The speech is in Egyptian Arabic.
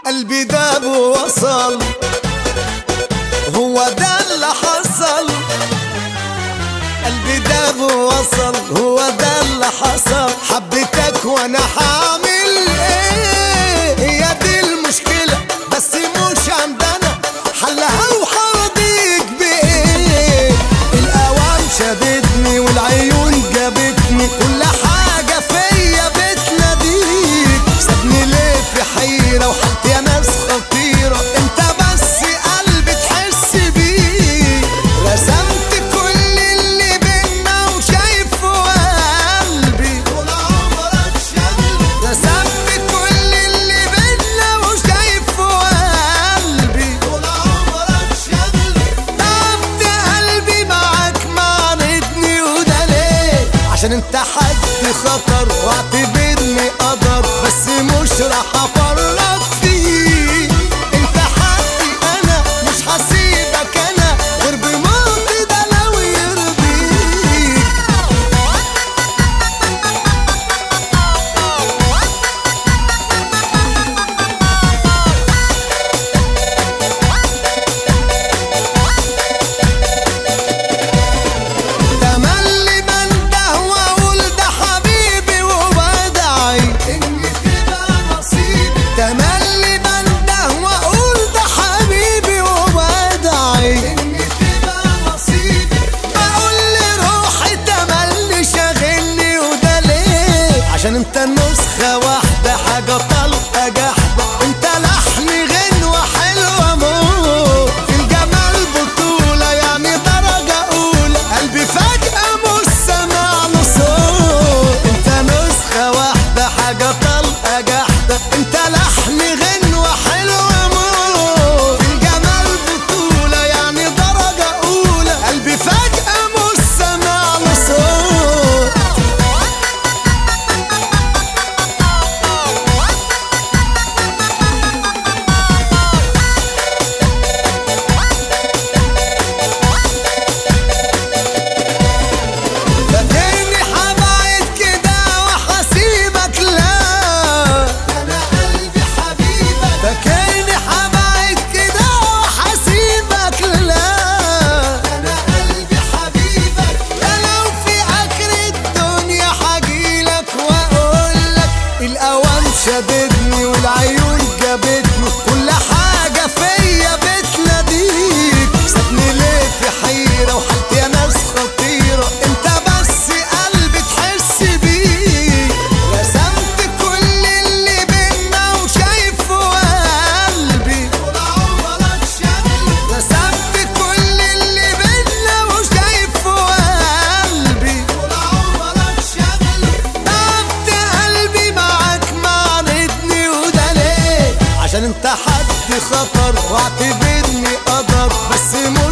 قلبي داب ووصل هو ده اللي حصل قلبي داب ووصل هو ده اللي حصل حبيتك وانا حامل ايه هي دي المشكلة بس مش عندنا حلها وحرضيك بايه الاوام شدتني والعيون جابتني كل حاجة فيا بتناديك سابني ليه في حيرة وحالتي يا ناس خطيرة انت بس قلبي تحس بيه رسمت كل اللي بينا وشايفه قلبي طول عمرك شغل رسمت كل اللي بينا وشايفه قلبي طول عمرك شغل تعبت قلبي معاك معاندني وده ليه عشان انت حد خطر واعتبرني قدر بس مش راح افرط فيه انت حقي انا مش هسيبك انا غير بموتي ده لو يرضيك تملي بنده واقول ده حبيبي وبدعي ان تبقى نصيبي تملي بنده واقول ده حبيبي وبدعي ان تبقى نصيبي بقول لروحي تملي شاغلني وده ليه عشان انت نسخة واحدة حاجة طلقة جحدة انت لحن غنوة حلوة موت في الجمال بطولة يعني درجة أولى قلبي فجأة مش سامع له صوت انت نسخة واحدة حاجة طلقة جحدة انت لحن غنوة حلوة موت في الجمال بطولة يعني درجة أولى قلبي فجأة مش سامع له صوت فاكرني حبعد كده وحسيبك لا انا قلبي حبيبك فاكرني حبعد كده وحسيبك لا انا قلبي حبيبك ده لو في اخر الدنيا حجيلك واقولك الاوام شددني والعيون جابتني كل حاجه فيا بتناديك سابني ليه في حيره وحالتي يا ناس خطيره انت بس قلبي تحس بيه رسمت كل اللي بينا وشايفه قلبي طول عمرك شغل رسمت كل اللي بينا وشايفه قلبي طول عمرك شغل تعبت قلبي معاك معاندني وده ليه عشان انت حد خطر واعتبرني قدر بس مش